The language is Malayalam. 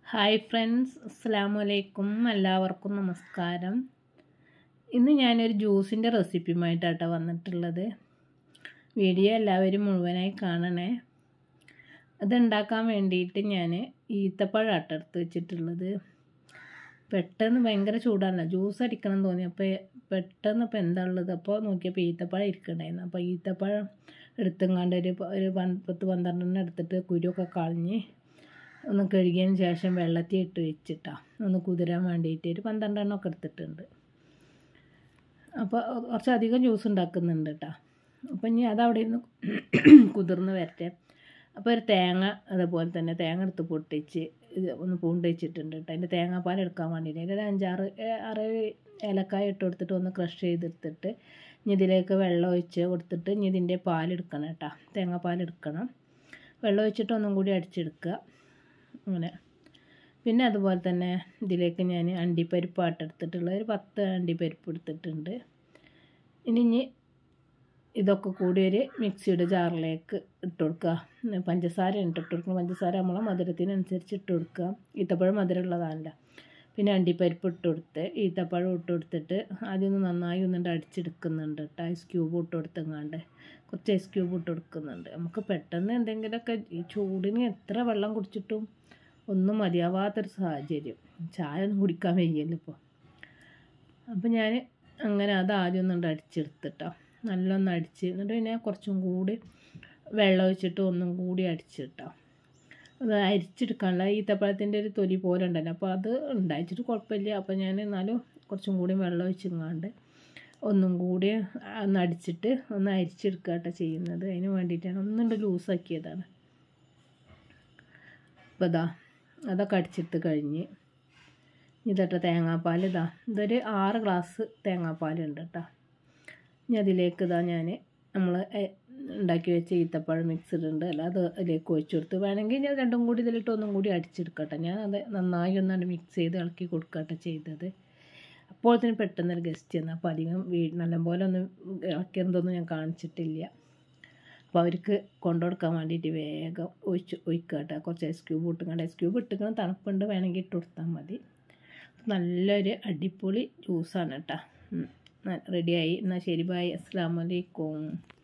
ഹായ് ഫ്രണ്ട്സ് അസ്സാം വലൈക്കും എല്ലാവർക്കും നമസ്കാരം ഇന്ന് ഞാനൊരു ജ്യൂസിൻ്റെ റെസിപ്പിയുമായിട്ടാട്ടോ വന്നിട്ടുള്ളത് വീഡിയോ എല്ലാവരും മുഴുവനായി കാണണേ അതുണ്ടാക്കാൻ വേണ്ടിയിട്ട് ഞാൻ ഈത്തപ്പഴമാട്ടോ എടുത്ത് വെച്ചിട്ടുള്ളത് പെട്ടെന്ന് ഭയങ്കര ചൂടാണല്ലോ ജ്യൂസ് അടിക്കണം എന്ന് തോന്നി അപ്പോൾ പെട്ടെന്ന് ഇപ്പോൾ എന്താ ഉള്ളത് അപ്പോൾ നോക്കിയപ്പോൾ ഈത്തപ്പഴം ഇരിക്കണ്ടായിരുന്നു അപ്പോൾ ഈത്തപ്പഴം എടുത്തെങ്ങാണ്ട് ഒരു പ- ഒരു പന്ത് പത്ത് പന്ത്രണ്ടെണ്ണം എടുത്തിട്ട് കുരുവൊക്കെ കളഞ്ഞ് ഒന്ന് കഴുകിയതിന് ശേഷം വെള്ളത്തിൽ ഇട്ട് വെച്ചിട്ടാ ഒന്ന് കുതിരാൻ വേണ്ടിയിട്ട് ഒരു പന്ത്രണ്ടെണ്ണം ഒക്കെ എടുത്തിട്ടുണ്ട് അപ്പോൾ കുറച്ചധികം ജ്യൂസ് ഉണ്ടാക്കുന്നുണ്ട് കേട്ടോ അപ്പം ഇനി അതവിടെ നിന്ന് കുതിർന്ന് വരട്ടെ അപ്പോൾ ഒരു തേങ്ങ അതുപോലെ തന്നെ തേങ്ങ എടുത്ത് പൊട്ടിച്ച് ഇത് ഒന്ന് പൂണ്ട് വെച്ചിട്ടുണ്ട് കേട്ടോ അതിൻ്റെ തേങ്ങാപ്പാൽ എടുക്കാൻ വേണ്ടിയിട്ട് അതിൻ്റെ ഒരു അഞ്ചാറ് ഏ- ആറ് ഏലക്കായ ഇട്ട് കൊടുത്തിട്ട് ഒന്ന് ക്രഷ് ചെയ്തെടുത്തിട്ട് ഇനി ഇതിലേക്ക് വെള്ളം ഒഴിച്ച് കൊടുത്തിട്ട് ഇനി ഇതിൻ്റെ പാലെടുക്കണം കേട്ടോ തേങ്ങാപ്പാൽ എടുക്കണം വെള്ളം ഒഴിച്ചിട്ട് ഒന്നും കൂടി അടിച്ചെടുക്കുക അങ്ങനെ പിന്നെ അതുപോലെ തന്നെ ഇതിലേക്ക് ഞാൻ അണ്ടിപ്പരിപ്പാട്ട് എടുത്തിട്ടുള്ള ഒരു പത്ത് അണ്ടിപ്പരിപ്പ് എടുത്തിട്ടുണ്ട് ഇനി ഇനി ഇതൊക്കെ കൂടി ഒരു മിക്സിയുടെ ജാറിലേക്ക് ഇട്ട് കൊടുക്കുക പഞ്ചസാര ഇട്ട് ഇട്ട് കൊടുക്കുക പഞ്ചസാര നമ്മളെ മധുരത്തിനനുസരിച്ച് ഇട്ട് കൊടുക്കുക ഈത്തപ്പഴം മധുരമുള്ളതാണല്ലോ പിന്നെ അണ്ടിപ്പരിപ്പ് ഇട്ട് കൊടുത്ത് ഈത്തപ്പഴം ഇട്ട് കൊടുത്തിട്ട് ആദ്യം ഒന്ന് നന്നായി ഒന്നുകൊണ്ട് അടിച്ചെടുക്കുന്നുണ്ട് കേട്ടോ ഐസ് ക്യൂബ് ഇട്ട് കൊടുത്തെങ്ങാണ്ട് കുറച്ച് ഐസ് ക്യൂബ് ഇട്ട് കൊടുക്കുന്നുണ്ട് നമുക്ക് പെട്ടെന്ന് എന്തെങ്കിലുമൊക്കെ ഈ ചൂടിന് എത്ര വെള്ളം കുടിച്ചിട്ടും ഒന്നും മതിയാവാത്തൊരു സാഹചര്യം ചായ ഒന്നും കുടിക്കാൻ വയ്യല്ലോ ഇപ്പോൾ അപ്പോൾ ഞാൻ അങ്ങനെ അത് ആദ്യം ഒന്നുകൊണ്ട് അടിച്ചെടുത്തിട്ടോ നല്ലൊന്ന് അടിച്ച് എന്നിട്ട് പിന്നെ കുറച്ചും കൂടി വെള്ളം ഒഴിച്ചിട്ട് ഒന്നും കൂടി അടിച്ചിട്ടോ അത് അരിച്ചെടുക്കാനുള്ള ഈത്തപ്പഴത്തിൻ്റെ ഒരു തൊലി പോലെ ഉണ്ടല്ലോ അപ്പോൾ അത് ഉണ്ടായിച്ചിട്ട് കുഴപ്പമില്ല അപ്പോൾ ഞാൻ എന്നാലും കുറച്ചും കൂടി വെള്ളം ഒഴിച്ചെങ്ങാണ്ട് ഒന്നും കൂടി ഒന്ന് അടിച്ചിട്ട് ഒന്ന് അരിച്ചെടുക്കുക കേട്ടോ ചെയ്യുന്നത് അതിന് വേണ്ടിയിട്ടാണ് ഒന്നുകൊണ്ട് ലൂസാക്കിയതാണ് അപ്പോൾ ഇതാ അതൊക്കെ അടിച്ചിട്ട് കഴിഞ്ഞ് ഇതട്ടോ തേങ്ങാപ്പാൽ ഇതാ ഇതൊരു ആറ് ഗ്ലാസ് തേങ്ങാപ്പാലുണ്ട് കേട്ടോ ഇനി അതിലേക്ക് ഇതാ ഞാൻ നമ്മൾ ഉണ്ടാക്കി വെച്ച ഈത്തപ്പഴം മിക്സ്ഡ് ഉണ്ട് അല്ല അത് അതിലേക്ക് ഒഴിച്ചു കൊടുത്ത് വേണമെങ്കിൽ ഞാൻ രണ്ടും കൂടി ഇതിലിട്ട് ഒന്നും കൂടി അടിച്ചെടുക്കട്ടെ ഞാൻ അത് നന്നായി ഒന്നാണ് മിക്സ് ചെയ്ത് ഇളക്കി കൊടുക്കട്ടെ ചെയ്തത് അപ്പോൾ തന്നെ പെട്ടെന്നൊരു ഗസ്റ്റ് വന്നു അപ്പോൾ അധികം വീ നല്ലപോലെ ഒന്നും ഇളക്കിയതൊന്നും ഞാൻ കാണിച്ചിട്ടില്ല അപ്പോൾ അവർക്ക് കൊണ്ടുകൊടുക്കാൻ വേണ്ടിയിട്ട് വേഗം ഒഴിച്ച് ഒഴിക്കുക കേട്ടോ കുറച്ച് ഐസ് ക്യൂബ് ഇട്ടുകൊണ്ട് ഐസ് ക്യൂബ് ഇട്ടുക്കണം തണുപ്പുണ്ട് വേണമെങ്കിൽ ഇട്ട് കൊടുത്താൽ മതി നല്ലൊരു അടിപൊളി ജ്യൂസാണ് കേട്ടോ റെഡിയായി എന്നാൽ ശരി ബായ് അസ്സാം വലൈക്കും